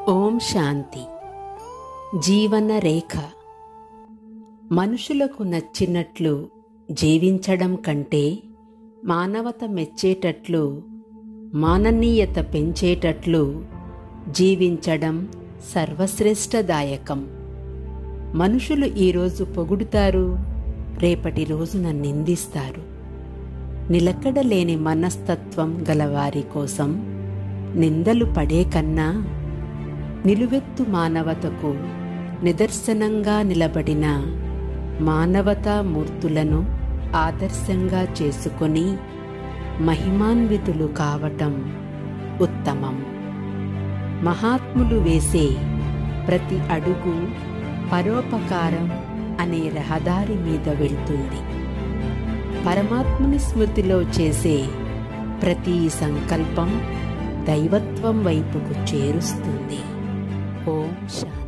ఓం శాంతి జీవన రేఖ మనుషులకు నచ్చినట్లు జీవించడం కంటే మానవత మెచ్చేటట్లు మాననీయత పెంచేటట్లు జీవించడం సర్వశ్రేష్టదాయకం మనుషులు ఈరోజు పొగుడుతారు రేపటి రోజున నిందిస్తారు నిలకడలేని మనస్తత్వం గలవారి కోసం నిందలు పడే కన్నా నిలువెత్తు మానవతకు నిదర్శనంగా నిలబడిన మానవతా మూర్తులను ఆదర్శంగా చేసుకొని మహిమాన్వితులు కావటం ఉత్తమం మహాత్ములు వేసే ప్రతి అడుగు పరోపకారం అనే రహదారి మీద వెళ్తుంది పరమాత్ముని స్మృతిలో చేసే ప్రతి సంకల్పం దైవత్వం వైపుకు చేరుస్తుంది ఓం శాంతి